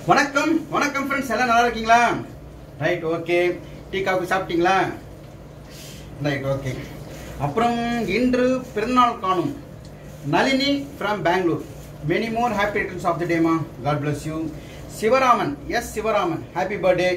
வணக்கம் வணக்கம் ஃப்ரெண்ட்ஸ் எல்லாம் நல்லா இருக்கீங்களா ரைட் ஓகே டீ காஃபி சாப்பிட்டீங்களா ரைட் ஓகே அப்புறம் இன்று பிறந்தநாள் காணும் Nalini from Bangalore many more happy returns of the டேமா God bless you Sivaraman S Sivaraman happy birthday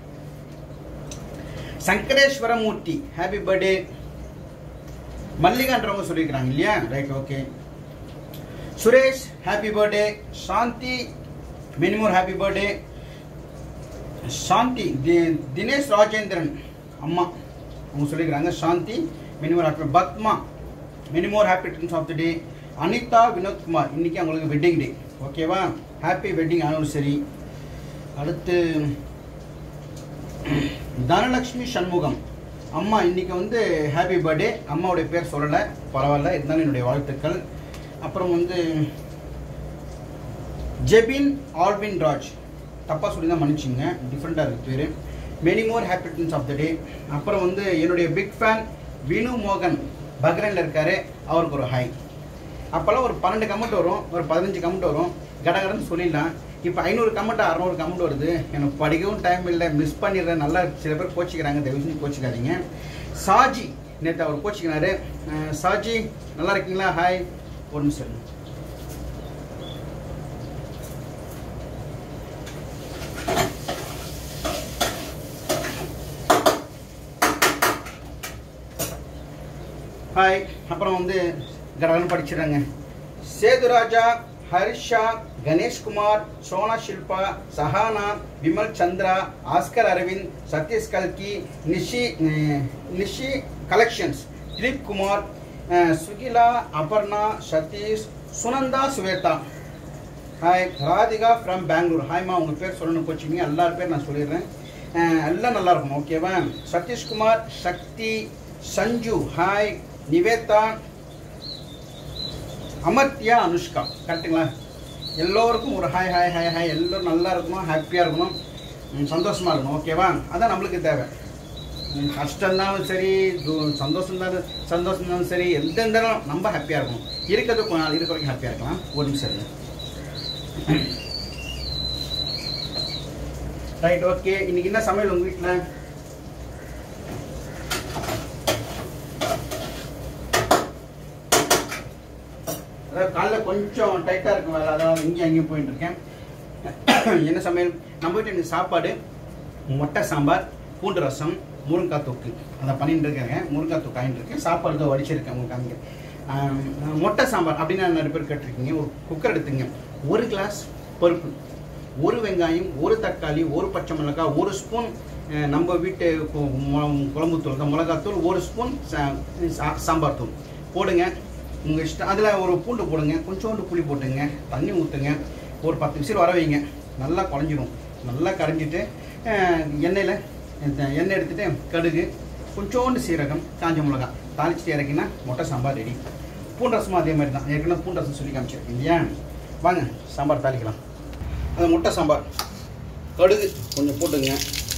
Sankareswaramurthy happy birthday மல்லிகான்றவங்க சொல்லியிருக்கிறாங்க இல்லையா right okay Suresh happy birthday Shanthi many more happy birthday Shanthi தி- தினேஷ் ராஜேந்திரன் அம்மா அவங்க சொல்லிக்கிறாங்க Shanthi many more happy Padma many more happy returns of the day Anitha Vinodkumar இன்னைக்கு அவங்களுக்கு வெட்டிங் டே ஓகேவா ஹாப்பி வெட்டிங் ஆனிவர்சரி அடுத்து தனலக்ஷ்மி சண்முகம் அம்மா இன்னைக்கு வந்து ஹாப்பி பர்த்டே அம்மாவுடைய பேர் சொல்லலை பரவாயில்ல இருந்தாலும் என்னுடைய வாழ்த்துக்கள் அப்புறம் வந்து ஜெபின் ஆல்வின் ராஜ் தப்பாக சொல்லி தான் மன்னிச்சிங்க டிஃப்ரெண்ட்டாக இருக்குது பேர் many more happy returns of the day அப்புறம் வந்து என்னுடைய பிக் ஃபேன் வினு மோகன் பக்ரைனில் இருக்காரு அவருக்கு ஒரு ஹாய் அப்போல்லாம் ஒரு பன்னெண்டு கமெண்ட் வரும் ஒரு பதினஞ்சு கமெண்ட் வரும் கடகடன்னு சொல்லிடலாம் இப்போ ஐநூறு கமெண்ட் அறநூறு கமெண்ட் வருது எனக்கு படிக்கவும் டைம் இல்லை மிஸ் பண்ணிடுறேன் நல்லா சில பேர் கோச்சிக்கிறாங்க தயவு செஞ்சு கோச்சிக்காதீங்க சாஜி நேற்று அவர் கோச்சிக்கினாரு அஹ், சாஜி நல்லா இருக்கீங்களா ஹாய் ஒரு நிமிஷம் இருங்க. ஹாய் அப்புறம் வந்து கடகடன் படிச்சிடுறாங்க சேதுராஜா ஹர்ஷா கணேஷ்குமார் சோனா ஷில்பா சஹானா விமல் சந்திரா ஆஸ்கர் அரவிந்த் சதீஷ் கல்கி நிஷி அஹ், நிஷி கலெக்ஷன்ஸ் திலீப் குமார் அஹ், சுகிலா அபர்ணா சதீஷ் சுனந்தா சுவேதா ஹாய் ராதிகா ஃப்ரம் பெங்களூர் ஹாய்மா உங்கள் பேர் சொல்லணும் கோச்சிங்க எல்லார் பேர் நான் சொல்லிடுறேன் அஹ், எல்லாம் நல்லா இருக்கும் ஓகேவா சதீஷ்குமார் சக்தி சஞ்சு ஹாய் நிவேதா அமர்த்தியா அனுஷ்கா கரெக்டுங்களா எல்லோருக்கும் ஒரு ஹாய் ஹாய் ஹாய் ஹாய் எல்லோரும் நல்லா இருக்கணும் ஹாப்பியாக இருக்கணும் ம், சந்தோஷமா இருக்கணும் ஓகேவா அதான் நம்மளுக்கு தேவை ம், கஷ்டம் இருந்தாலும் சரி து- சந்தோஷம் இருந்தாலும் சந்தோஷம் இருந்தாலும் சரி எந்த இருந்தாலும் நம்ம ஹாப்பியாக இருக்கணும் இருக்கிறது கொஞ்ச நாள் இருக்க வரைக்கும் ஹாப்பியாக இருக்கலாம் ஒரு நிமிஷம் இருங்க ரைட் ஓகே இன்னைக்கு என்ன சமையல் உங்கள் வீட்டில் அதாவது காலைல கொஞ்சம் டைட்டாக இருக்கும் வேலை அதாவது இங்கேயும் அங்கேயும் போயிட்டு இருக்கேன் என்ன சமையல் நம்ம வீட்டு இன்னைக்கு சாப்பாடு மொட்டை சாம்பார் பூண்டு ரசம் முருங்காய் தொக்கு அதை பண்ணிட்டு இருக்காங்க முருங்காய் தொக்கு ஆகிட்டு இருக்கேன் சாப்பாடு தான் வடிச்சிருக்கேன் உங்களுக்கு அங்கே ஆம், மொட்டை சாம்பார் அப்படின்னு நிறைய பேர் கேட்டிருக்கீங்க ஒரு குக்கர் எடுத்துங்க ஒரு கிளாஸ் பருப்பு ஒரு வெங்காயம் ஒரு தக்காளி ஒரு பச்சை மிளகாய் ஒரு ஸ்பூன் அஹ், நம்ம வீட்டு கு- மு- குழம்புத்தூள் தான் மிளகாத்தூள் ஒரு ஸ்பூன் சா- சா- சாம்பார் தூள் போடுங்க உங்கள் இஷ்டம் அதில் ஒரு பூண்டு போடுங்க கொஞ்சோண்டு புளி போட்டுங்க தண்ணி ஊற்றுங்க ஒரு பத்து விசில் வர வைங்க நல்லா குழஞ்சிரும் நல்லா கரைஞ்சிட்டு அஹ், எண்ணெயில் இந்த எண்ணெய் எடுத்துட்டு கடுகு கொஞ்சோண்டு சீரகம் காஞ்ச மிளகா தாளிச்சிட்டு இறக்கினா மொட்டை சாம்பார் ரெடி பூண்டு ரசமும் அதே மாதிரி தான் ஏற்கனவே பூண்டு ரசம் சொல்லி காமிச்சிருக்கேன் இல்லையா வாங்க சாம்பார் தாளிக்கலாம் அது முட்டை சாம்பார் கடுகு கொஞ்சம் போட்டுங்க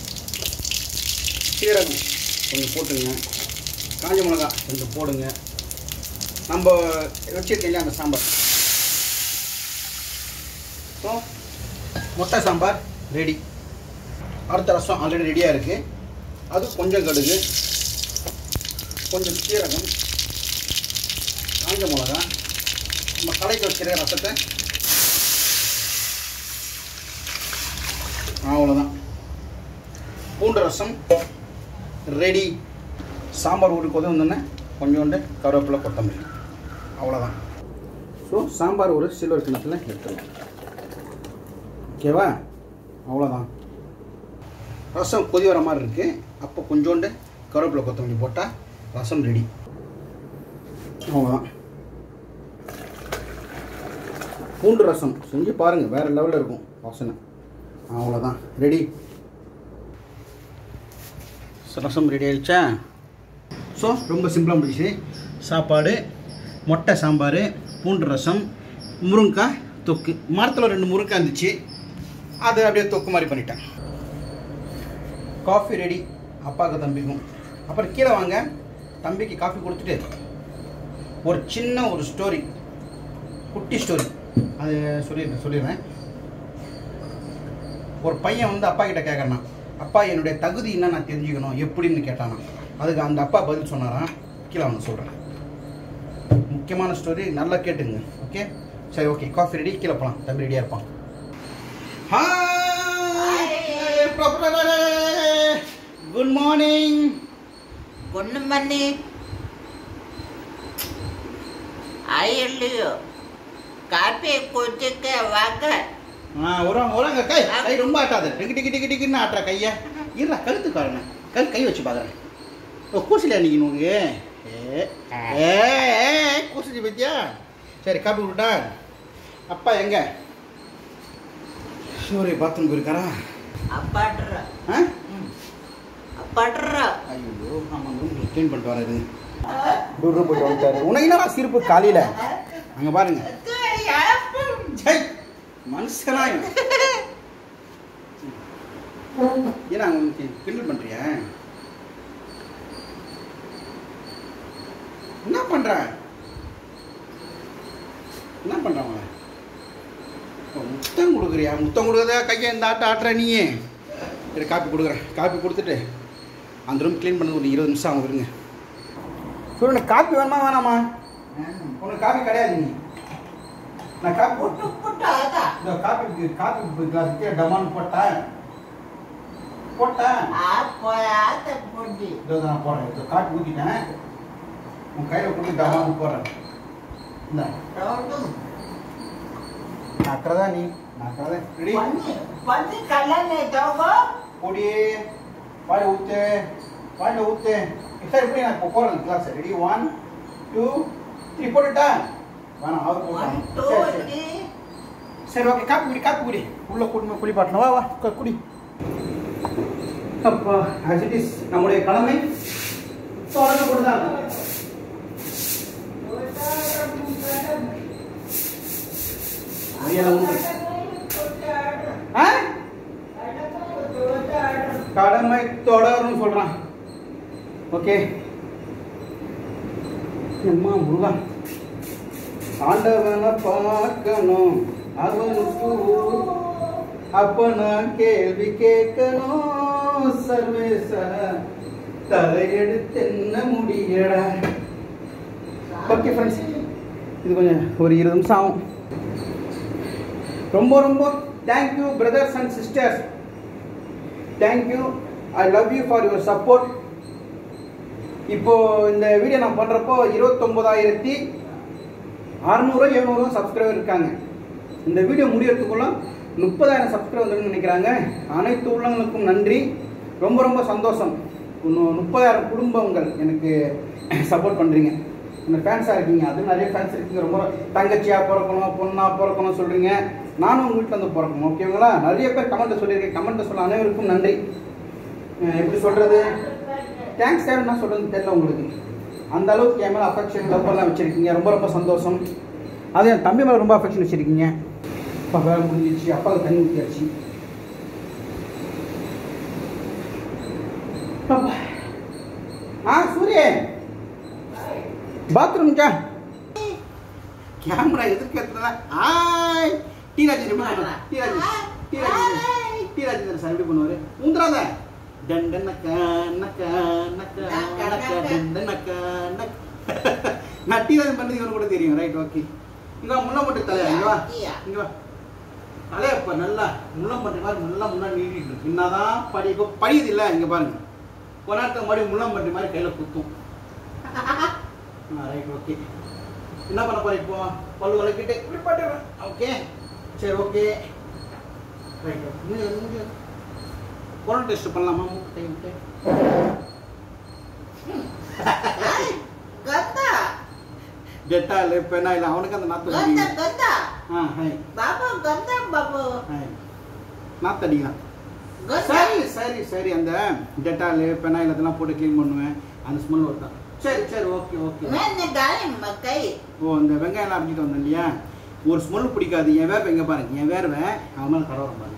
சீரகம் கொஞ்சம் போட்டுங்க காஞ்ச மிளகா கொஞ்சம் போடுங்க நம்ம வச்சிருக்கோம் இல்லையா அந்த சாம்பார் ஸோ முட்டை சாம்பார் ரெடி அடுத்த ரசம் ஆல்ரெடி ரெடியாக இருக்குது அது கொஞ்சம் கடுகு கொஞ்சம் சீரகம் காஞ்ச மிளகா நம்ம கடைக்கு வச்சிருக்க ரசத்தை அவ்வளோதான் பூண்டு ரசம் ரெடி சாம்பார் ஒரு கொதி வந்தோடனே கொஞ்சோண்டு கருவேப்பிலை கொத்தமல்லி அவ்வளோதான் ஸோ சாம்பார் ஒரு சில்வர் கிணத்துல எடுத்துடலாம் ஓகேவா அவ்வளோதான் ரசம் கொதி வர மாதிரி இருக்குது அப்போ கொஞ்சோண்டு கருவேப்பிலை கொத்தமல்லி போட்டால் ரசம் ரெடி அவ்வளோதான் பூண்டு ரசம் செஞ்சு பாருங்கள் வேறு லெவலில் இருக்கும் வாசனை அவ்வளோதான் ரெடி ரசம் ரெடி ஆயிடுச்சா ஸோ ரொம்ப சிம்பிளாக முடிச்சு சாப்பாடு மொட்டை சாம்பார் பூண்டு ரசம் முருங்கைக்காய் தொக்கு மரத்தில் ரெண்டு முருங்கைக்காய் இருந்துச்சு அதை அப்படியே தொக்கு மாதிரி பண்ணிட்டேன் காஃபி ரெடி அப்பாவுக்கு தம்பிக்கும் அப்புறம் கீழே வாங்க தம்பிக்கு காஃபி கொடுத்துட்டு ஒரு சின்ன ஒரு ஸ்டோரி குட்டி ஸ்டோரி அது சொல்லிடுறேன் சொல்லிடுறேன் ஒரு பையன் வந்து அப்பா கிட்ட கேட்கறான் அப்பா என்னுடைய தகுதி என்ன நான் தெரிஞ்சுக்கணும் எப்படின்னு கேட்டானா அதுக்கு அந்த அப்பா பதில் சொன்னாராம் கீழே அவனுக்கு சொல்கிறேன் முக்கியமான ஸ்டோரி நல்லா கேட்டுங்க ஓகே சரி ஓகே காஃபி ரெடி கீழே போகலாம் தம்பி ரெடியாக இருப்பான் குட் மார்னிங் ஒண்ணு மணி ஐயோ காப்பி குடிக்க வாங்க ஆ வருவாங்க வருவாங்க கை கை ரொம்ப ஆட்டாது டிக்கு டிக்கு டிக்கு டிக்குன்னு ஆட்டுற கையை இருடா கழுத்து காரண கை கை வச்சு பார்க்குறேன் ஓ கூசலியா நீங்க உனக்கு ஏ ஏ ஏ, கூசலி பத்தியா சரி காப்பி விட்டா அப்பா எங்க சூரிய பாத்ரூம் போயிருக்காரா அப்பாடுற ஆ அப்பாடுற ஐயோ ஆமாம் ரூம் க்ளீன் பண்ணிட்டு வராது ரூம் போயிட்டு வந்துட்டாரு உனக்கு என்னடா சிரிப்பு காலையில் அங்கே பாருங்க சை மனுஷனா இவன். ஏன்னா அவங்க கிண்டல் பண்றியா என்ன பண்ற என்ன பண்றாங்க முத்தம் கொடுக்குறியா முத்தம் கொடுக்குறதா கையை இந்த ஆட்ட ஆட்டுற நீ சரி காப்பி கொடுக்குறேன் காப்பி கொடுத்துட்டு அந்த ரூம் க்ளீன் பண்ணது ஒரு இருபது நிமிஷம் ஆகும் இருங்க சொல்லுங்க காப்பி வேணுமா வேணாமா உனக்கு காப்பி கிடையாது நீ நான் காப்பி போட்டு புட்டு புட்டு அதான் இந்த காப்பி காப்பி கிளாஸ் டமான்னு போட்டேன் போட்டேன் அப்போ ஆத்த பொண்டி இதோ நான் போடுறேன் இதோ காப்பி ஊற்றிட்டேன் உன் கையில் கொடுத்து டமான்னு போடுறேன் இந்த நக்கிறதா நீ நக்கிறதா ரெடி பண்ணி பண்ணி கல்யாணம் தோகோ பொடி பாடி ஊத்து பாடி ஊத்து சார் இப்படி நான் இப்போ போடுறேன் glass ready one two three போட்டுட்டா வேணாம் அவர் ஒன் டூ போட்டான் சரி, சரி. த்ரீ சரி ஓகே காப்பி குடி காப்பி குடி உள்ள குடிமை குளிப்பாட்டணும் வா வா கு- குடி அப்பா ஆஸ் இட் இஸ் நம்முடைய கடமை தொடங்கப்படுதான் ஆ கடமை தொடரும் சொல்றான் ஓகே அம்மா முருகா ஆண்டவனை பார்க்கணும் அவனுக்கு அப்ப நான் கேள்வி கேட்கணும் சர்வேச தலையெடுத்து என்ன முடியடா ஓகே ஃப்ரெண்ட்ஸ் இது கொஞ்சம் ஒரு இருபது நிமிஷம் ஆகும் ரொம்ப ரொம்ப thank you brothers and sisters thank you I love you for your support இப்போ இந்த வீடியோ நான் பண்ணுறப்போ இருபத்தொம்போதாயிரத்தி அறநூறு எழுநூறு சப்ஸ்கிரைபர் இருக்காங்க இந்த வீடியோ முடியறதுக்குள்ள முப்பதாயிரம் சப்ஸ்கிரைபர் வந்துருன்னு நினைக்கிறாங்க அனைத்து உள்ளவங்களுக்கும் நன்றி ரொம்ப ரொம்ப சந்தோஷம் இன்னும் முப்பதாயிரம் குடும்பங்கள் எனக்கு சப்போர்ட் பண்ணுறீங்க இந்த ஃபேன்ஸாக இருக்கீங்க அது நிறைய ஃபேன்ஸ் இருக்கீங்க ரொம்ப தங்கச்சியாக பிறக்கணும் பொண்ணாக பிறக்கணும் சொல்கிறீங்க நானும் உங்கள் வீட்டில் வந்து பிறக்கணும் ஓகேங்களா நிறைய பேர் கமெண்ட்டை சொல்லியிருக்கேன் கமெண்ட்டை சொல்ல அனைவருக்கும் நன்றி அஹ் எப்படி சொல்கிறது தேங்க்ஸ் சார் என்ன சொல்கிறது தெரியல உங்களுக்கு அந்த அளவுக்கு என் மேலே அஃபெக்ஷன் லவ்வெல்லாம் வச்சுருக்கீங்க ரொம்ப ரொம்ப சந்தோஷம் அது என் தம்பி மேலே ரொம்ப அஃபெக்ஷன் வச்சுருக்கீங்க அப்பா வேலை முடிஞ்சிச்சு அப்பாவுக்கு தண்ணி ஊற்றியாச்சு அப்பா. ஆ சூரிய பாத்ரூம்க்கா கேமரா எதுக்கு எடுத்துனா ஆய் டி ராஜேந்திரன் எப்படி பண்ணுவாரு? T Rajendran T Rajendran T Rajendran sir எப்படி பண்ணுவாரு ஊந்துறாத டண்ட நக்கா நக்கா நக்கா நக்கா டண்ட நக்கா நக் நான் டி ராஜன் பண்ணது இவனுக்கு கூட தெரியும் ரைட் ஓகே இங்க முன்ன மட்டும் தலையா இங்க வா இங்க வா தலையா இப்ப நல்லா முள்ளம் பட்டு மாதிரி நல்லா முன்னாடி நீட்டிட்டு இருக்கு என்னதான் படி இப்போ படியுது இல்ல இங்க பாருங்க ஒரு நேரத்துக்கு மறுபடியும் முள்ளம் பட்டு மாதிரி கையில குத்தும் ரைட் ஓகே என்ன பண்ண போற இப்போ பல்லு வளர்க்கிட்டு இப்படி பண்ணுறேன் ஓகே சரி okay right okay corona test பண்ணலாமா மூக்கு கை விட்டு கந்தா டெட்டால் பெனாயில் அவனுக்கு அந்த நாத்து கந்தா அடிக்கலாம் கந்தா ஆ ஹை பாபு கந்தா பாபு ஹை நாத்து அடிக்கலாம் கந்தா சரி சரி சரி அந்த டெட்டால் பெனாயில் அதெல்லாம் போட்டு க்ளீன் பண்ணுவேன் அந்த ஸ்மெல் வருதான் சரி சரி ஓகே ஓகே மேன காய் மக்கை ஓ இந்த வெங்காயம் அரைச்சிட்டு வந்தேன் இல்லையா ஒரு ஸ்மெல் பிடிக்காது என் வேர்வை எங்க பாருங்க என் வேர்வை அவன் மேலே கடவுற பாருங்க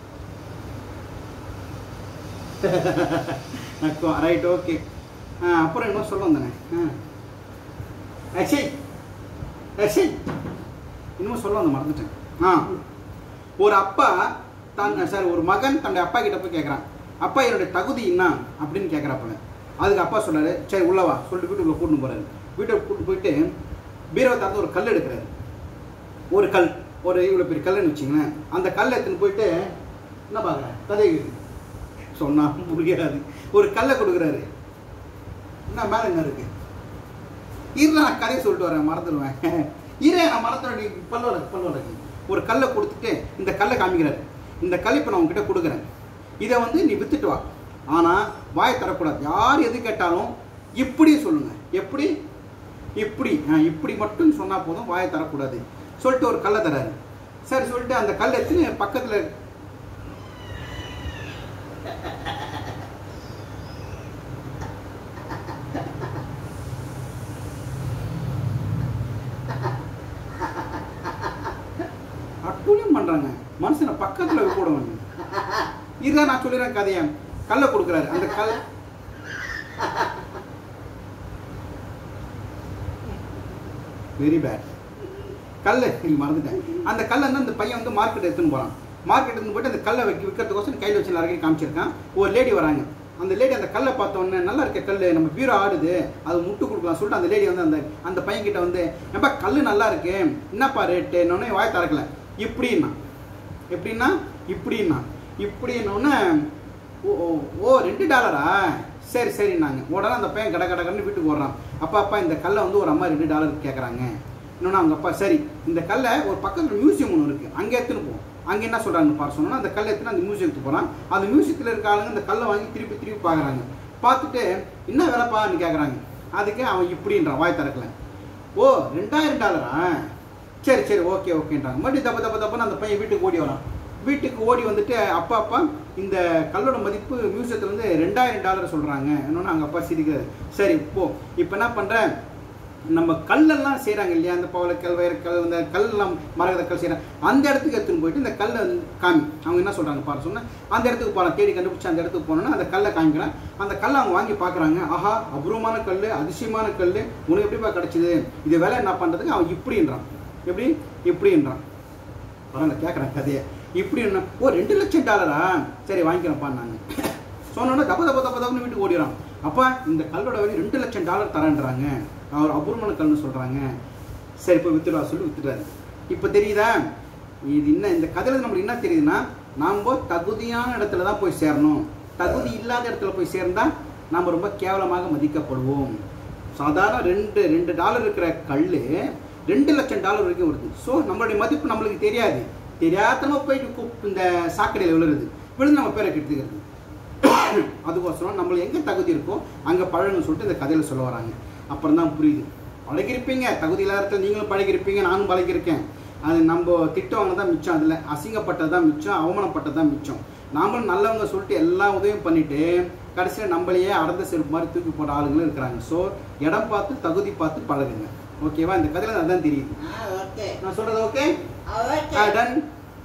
நக்கம் ரைட் ஓகே ஆ அப்புறம் என்ன சொல்ல வந்தேனே ஆ அச்சை அச்சை இன்னும் சொல்ல வந்தேன் மறந்துட்டேன் ஆ ஒரு அப்பா தான் சார் ஒரு மகன் தன்னுடைய அப்பா கிட்ட போய் கேட்குறான் அப்பா என்னுடைய தகுதி என்ன அப்படின்னு கேட்குறாப்புல அதுக்கு அப்பா சொல்றாரு சரி உள்ளவா சொல்லிட்டு வீட்டுக்குள்ள கூட்டிட்டு போறாரு வீட்டுக்கு கூட்டிட்டு போயிட்டு பீரவை தாத்து ஒரு கல் எடுக்கிறாரு ஒரு கல் ஒரு இவ்வளோ பெரிய கல்லுன்னு வச்சுங்களேன் அந்த கல்லை எடுத்துன்னு போயிட்டு என்ன பார்க்குறேன் கதை சொன்னா புரியாது ஒரு கல்லை கொடுக்குறாரு என்ன மேலே என்ன இருக்கு இரு நான் கதையை சொல்லிட்டு வரேன் மறந்துடுவேன் இரு நான் மறந்துடுவேன் நீ பல்வர பல்வர ஒரு கல்லை கொடுத்துட்டு இந்த கல்லை காமிக்கிறாரு இந்த கல் இப்போ நான் உங்ககிட்ட கொடுக்குறேன் இதை வந்து நீ வித்துட்டு வா ஆனால் வாயை தரக்கூடாது யார் எது கேட்டாலும் இப்படி சொல்லுங்க எப்படி இப்படி ஆ, இப்படி மட்டும் சொன்னால் போதும் வாயை தரக்கூடாது சொல்லிட்டு ஒரு கல்லை தராரு சரி சொல்லிட்டு அந்த கல் எடுத்து பக்கத்தில் அட்டூழியம் பண்றாங்க மனுஷனை பக்கத்துல கூட வேணும் இதுதான் நான் சொல்லிடுறேன் கதையை கல்லை கொடுக்குறாரு அந்த கல் வெரி பேட் கல்லை நீ மறந்துட்டேன் அந்த கல்லை வந்து அந்த பையன் வந்து மார்க்கெட் எடுத்துன்னு போறான் மார்க்கெட் எடுத்துன்னு போயிட்டு அந்த கல்லை வைக்க விற்கிறதுக்கோசரம் கையில் வச்சு எல்லாருக்கும் காமிச்சிருக்கான் ஒரு லேடி வராங்க அந்த லேடி அந்த கல்லை பார்த்த உடனே நல்லா இருக்க கல் நம்ம பீரோ ஆடுது அது முட்டு கொடுக்கலாம் சொல்லிட்டு அந்த லேடி வந்து அந்த அந்த பையன் கிட்ட வந்து ஏப்பா கல் நல்லா இருக்கு என்னப்பா ரேட்டு இன்னொன்னே வாய் திறக்கல இப்படின்னா எப்படின்னா இப்படின்னா இப்படின்னொன்னே ஓ ஓ, ஓ ரெண்டு டாலரா சரி சரின்னாங்க உடனே அந்த பையன் கட கட கடன்னு வீட்டுக்கு ஓடுறான் அப்பா அப்பா இந்த கல்லை வந்து ஒரு அம்மா ரெண்டு டாலர் கேட்குறாங்க இன்னொன்று அவங்க அப்பா சரி இந்த கல்லை ஒரு பக்கத்தில் மியூசியம் ஒன்று இருக்குது அங்கே எடுத்துன்னு போ அங்கே என்ன சொல்கிறாங்கன்னு பாரு சொன்னா அந்த கல்லை எடுத்துன்னு அந்த மியூசியத்துக்கு போகிறான் அந்த மியூசியத்தில் இருக்க ஆளுங்க இந்த கல்லை வாங்கி திருப்பி திருப்பி பார்க்குறாங்க பார்த்துட்டு என்ன விலைப்பான்னு கேட்குறாங்க அதுக்கு அவன் இப்படின்றான் வாய் திறக்கல ஓ ரெண்டாயிரம் டாலரா சரி சரி ஓகே ஓகேன்றாங்க மறுபடியும் தப்பு தப்பு தப்புன்னு அந்த பையன் வீட்டுக்கு ஓடி வரான் வீட்டுக்கு ஓடி வந்துட்டு அப்பா அப்பா இந்த கல்லோட மதிப்பு மியூசியத்தில் வந்து ரெண்டாயிரம் டாலர் சொல்கிறாங்க இன்னொன்று அவங்க அப்பா சிரிக்கிறாரு சரி இப்போ இப்போ என்ன பண்ணுறேன் நம்ம கல்லெல்லாம் செய்கிறாங்க இல்லையா அந்த பவளக்கல் வைரக்கல் இந்த கல்லாம் மரகத கல் செய்கிறாங்க அந்த இடத்துக்கு எடுத்துன்னு போயிட்டு இந்த கல்லை வந்து காமி அவங்க என்ன சொல்கிறாங்க பாரு சொன்னா அந்த இடத்துக்கு போகலாம் தேடி கண்டுபிடிச்சி அந்த இடத்துக்கு போனோன்னா அந்த கல்லை காமிக்கிறான் அந்த கல்லை அவங்க வாங்கி பார்க்குறாங்க ஆஹா அபூர்வமான கல் அதிசயமான கல் உனக்கு எப்படிப்பா கிடச்சிது இது வேலை என்ன பண்ணுறதுக்கு அவன் இப்படின்றான் எப்படி இப்படின்றான் பரவாயில்ல கேட்குறேன் கதையை இப்படி என்ன ஓ ரெண்டு லட்சம் டாலரா சரி வாங்கிக்கிறேன்ப்பான்னாங்க சொன்னோன்னே தப்ப தப்ப தப்ப தப்புன்னு வீட்டுக்கு ஓடிடுறான் அப்பா இந்த கல்லோட விலை ரெண்டு லட்சம் டாலர் தரேன்றாங்க அவர் அபூர்வமான கல்னு சொல்கிறாங்க சரி போய் வித்துடுவா சொல்லி வித்துட்டாரு இப்போ தெரியுதா இது என்ன இந்த கதையில் நம்மளுக்கு என்ன தெரியுதுன்னா நாம் தகுதியான இடத்துல தான் போய் சேரணும் தகுதி இல்லாத இடத்துல போய் சேர்ந்தா நாம் ரொம்ப கேவலமாக மதிக்கப்படுவோம் சாதாரண ரெண்டு ரெண்டு டாலர் இருக்கிற கல் ரெண்டு லட்சம் டாலர் வரைக்கும் வருது ஸோ நம்மளுடைய மதிப்பு நம்மளுக்கு தெரியாது தெரியாதனமா போயிட்டு கூப் இந்த சாக்கடையில் விழுறது விழுந்து நம்ம பேரை கெடுத்துக்கிறது அதுக்கோசரம் நம்மள எங்கே தகுதி இருக்கோ அங்கே பழகணும்னு சொல்லிட்டு இந்த கதையில் சொல்ல வராங்க அப்புறம் தான் புரியுது பழகிருப்பீங்க தகுதி இல்லாத இடத்துல நீங்களும் பழகிருப்பீங்க நானும் பழகிருக்கேன் அது நம்ம திட்டவங்க தான் மிச்சம் அதில் அசிங்கப்பட்டது தான் மிச்சம் அவமானப்பட்டது தான் மிச்சம் நாமளும் நல்லவங்க சொல்லிட்டு எல்லா உதவியும் பண்ணிட்டு கடைசியில் நம்மளையே அடர்ந்த செருப்பு மாதிரி தூக்கி போட்ட ஆளுங்களும் இருக்கிறாங்க ஸோ இடம் பார்த்து தகுதி பார்த்து பழகுங்க ஓகேவா இந்த கதையில் அதான் தெரியுது ஆ ஓகே நான் சொல்றது ஓகே ஓகே டன்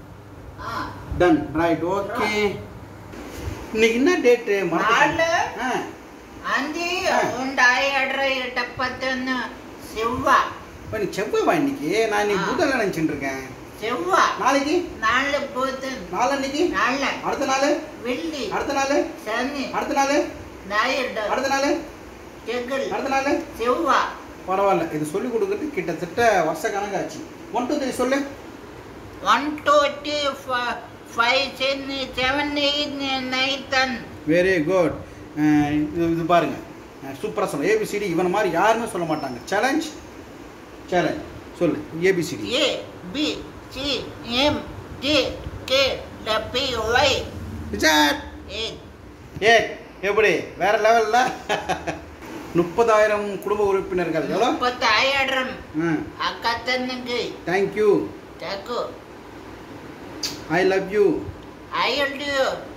ஆ டன் ரைட் ஓகே இன்னைக்கு என்ன டேட்டு நாலு ஆ அஞ்சு ஆ. உண்டாயிரம் எட்டப்பத்தொன்னு செவ்வா இப்போ நீ செவ்வாய் இன்னைக்கு நான் இன்னைக்கு ஆ. புதன் நினச்சிட்டு இருக்கேன் செவ்வா நாளைக்கு நாலு புதன் நாளன்னைக்கு நாலு அடுத்த நாள் வெள்ளி அடுத்த நாள் சனி அடுத்த நாள் ஞாயிறு அடுத்த நாள் செங்கல் அடுத்த நாள் செவ்வா பரவாயில்ல இது சொல்லி கொடுக்கறது கிட்டத்தட்ட வருஷ கணக்காச்சு ஒன் டூ த்ரீ சொல்லு ஒன் டூ த்ரீ ஃபைவ் சென் seven eight nine ten very good இது இது பாருங்க சூப்பராக சொல்ல ஏபிசிடி இவனை மாதிரி யாருமே சொல்ல மாட்டாங்க சேலஞ்ச் சேலஞ்ச் சொல்லு ABCD A B C M D K W Y Vijay eight A எப்படி வேற லெவல்ல முப்பதாயிரம் குடும்ப உறுப்பினர்கள் எவ்வளோ முப்பத்தாயிரம் ம் அக்கா தண்ணிக்கு தேங்க்யூ தக்கு ஐ லவ் யூ ஐயல்டு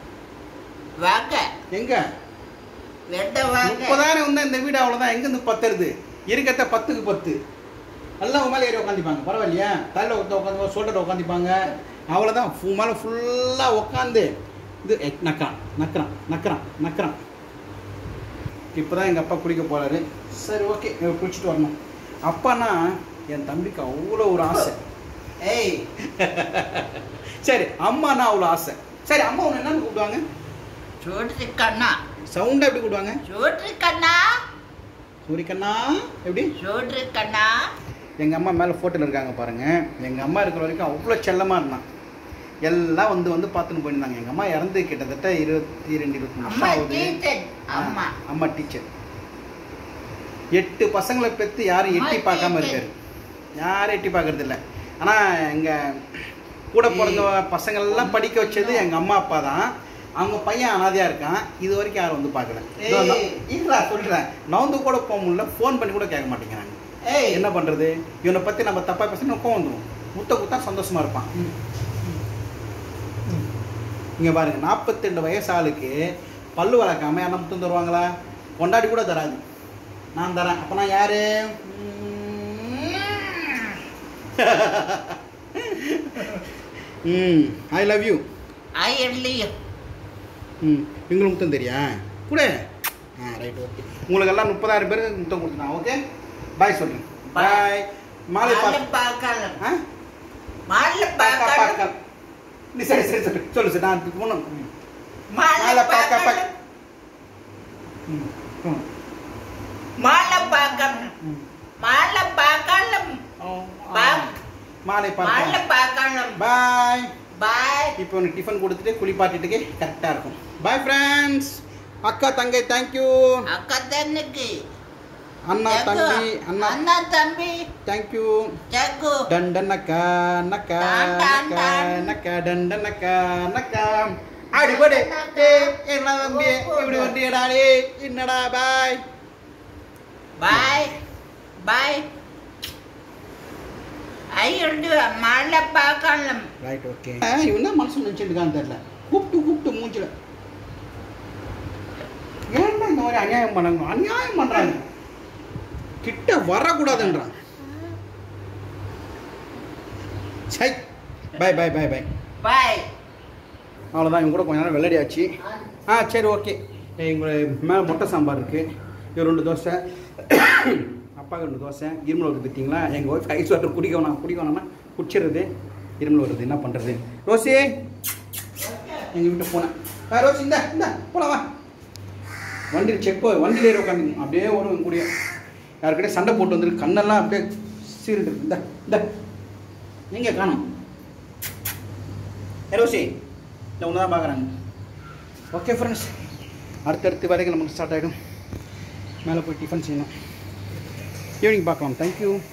வாங்க எங்க வெட்ட வாங்க முப்பதாயிரம் வந்தா இந்த வீடு அவ்வளோதான் எங்கேருந்து பத்துறது இருக்கத்த பத்துக்கு பத்து எல்லாம் உன் மேலே ஏறி உட்காந்துப்பாங்க பரவாயில்லையா தலையில் உட்கா உட்காந்து ஷோல்டர் உட்காந்துப்பாங்க அவ்வளோதான் ஃபு மேலே ஃபுல்லாக உட்காந்து இது எ, நக்கிறான் நக்கிறான் நக்கிறான் நக்கிறான் இப்போ தான் எங்கள் அப்பா குளிக்க போகிறாரு சரி ஓகே குளிச்சுட்டு வரணும் அப்பானா என் தம்பிக்கு அவ்வளோ ஒரு ஆசை ஏய் சரி அம்மானா அவ்வளோ ஆசை சரி அம்மா உன்னை என்னன்னு கூப்பிடுவாங்க சூடு கண்ணா சவுண்டா எப்படி கூப்பிடுவாங்க சூடு கண்ணா சூரிக்கண்ணா எப்படி சூடு கண்ணா எங்கள் அம்மா மேலே ஃபோட்டோவில் இருக்காங்க பாருங்க எங்கள் அம்மா இருக்கிற வரைக்கும் அவ்வளோ செல்லமாக இருந்தான் எல்லாம் வந்து வந்து பார்த்துன்னு போயிருந்தாங்க எங்கள் அம்மா இறந்து கிட்டத்தட்ட இருபத்தி ரெண்டு இருபத்தி மூணு அம்மா வருஷம் ஆகுது டீச்சர் அம்மா ஆ, அம்மா டீச்சர் எட்டு பசங்களை பெற்று யாரும் எட்டி அம்மா பார்க்காம teacher. இருக்காரு யாரும் எட்டி பார்க்கறது இல்லை ஆனால் எங்கள் கூட பிறந்த பசங்கள்லாம் படிக்க வச்சது எங்கள் அம்மா அப்பா தான் அவங்க பையன் அனாதையாக இருக்கான் இது வரைக்கும் யாரும் வந்து பார்க்கல ஏய். இல்லை சொல்கிறேன் நவுந்து கூட போக முடியல ஃபோன் பண்ணி கூட கேட்க மாட்டேங்கிறாங்க ஏய் என்ன பண்ணுறது இவனை பற்றி நம்ம தப்பாக பேசினா கோவம் வந்துடும் முத்த குத்தா சந்தோஷமாக இருப்பான் இங்கே பாருங்க நாற்பத்தி ரெண்டு வயசு ஆளுக்கு பல்லு வளர்க்காம யாரும் முத்தம் தருவாங்களா கொண்டாடி கூட தராது நான் தரேன் அப்போ நான் யாரு ம் ஐ லவ் யூ ஐ எல்லியோ ம் உங்களுக்கு முத்தம் தெரியா கூட ஆ ரைட் ஓகே உங்களுக்கு எல்லாம் முப்பதாயிரம் பேருக்கு முத்தம் கொடுத்துட்டான் ஓகே பாய் சொல்லுங்க Bye. பாய் மாலை மாலை பார்க்க பார்க்கலாம் ஆ மாலை பார்க்க பார்க்கலாம் பார்க்க நீ சரி சரி சரி சொல்லு சார் நான் போகணும் மாலை மாலை பார்க்க பார்க்கலாம் பார்க்க ம் போகணும் மாலை பார்க்கலாம் ம் மாலை பார்க்கலாம் Bye. மாலை மாலை பார்க்கலாம் பார்க்கலாம் பாய் பாய் இப்போ உனக்கு டிஃபன் கொடுத்துட்டு குளிப்பாட்டிட்டுக்கு கரெக்டாக இருக்கும் பாய் ஃப்ரெண்ட்ஸ் அக்கா தங்கை தேங்க்யூ அக்கா தண்ணிக்கு அண்ணா தம்பி அண்ணா அண்ணா தம்பி தேங்க்யூ ஜக்கு டன் டன் அக்கா நக்கா டன் டன் நக்கா டன். நக்கா டன் டன் அக்கா நக்கா அடிபடு ஏய் என்ன தம்பி இப்படி வண்டியடா டேய் என்னடா பாய் பாய் பாய் ஐயோ மாலை பார்க்கலாம் ரைட் ஓகே இவன் தான் மனசு நினச்சிட்டு இருக்கான்னு தெரியல கூப்பிட்டு கூப்பிட்டு மூஞ்சில ஏன்டா இந்த மாதிரி அநியாயம் பண்ணாங்க அநியாயம் பண்றாங்க கிட்ட வரக்கூடாதுன்றான் சை bye bye bye bye bye அவ்வளோதான் இவங்க கூட கொஞ்ச நேரம் வெள்ளடியாச்சு ஆ சரி ஓகே எங்களை மேலே முட்டை சாம்பார் இருக்குது இது ரெண்டு தோசை அப்பாவுக்கு ரெண்டு தோசை இருமல் வருது பார்த்தீங்களா எங்கள் ஒய்ஃப் ஐஸ் வாட்டர் குடிக்கணும் குடிக்கணும்னா குடிச்சிடுறது இருமல் வருது என்ன பண்ணுறது ரோசி எங்கள் வீட்டு போனேன் ஆ ரோசி இந்த இந்த போலாம் வா வண்டியில் செக் வண்டியில் ஏறி உட்காந்து அப்படியே வரும் கூடிய யாருக்கிட்டே சண்டை போட்டு வந்துருக்கு கண்ணெல்லாம் அப்படியே சீரிட்டு இந்த இந்த எங்கே காணும் ஏ ரோசி இந்த ஒன்று தான் பார்க்குறாங்க ஓகே ஃப்ரெண்ட்ஸ் அடுத்தடுத்து வேலைகள் நமக்கு ஸ்டார்ட் ஆகிடும் மேலே போய் டிஃபன் செய்யணும் ஈவினிங் பார்க்கலாம் தேங்க்யூ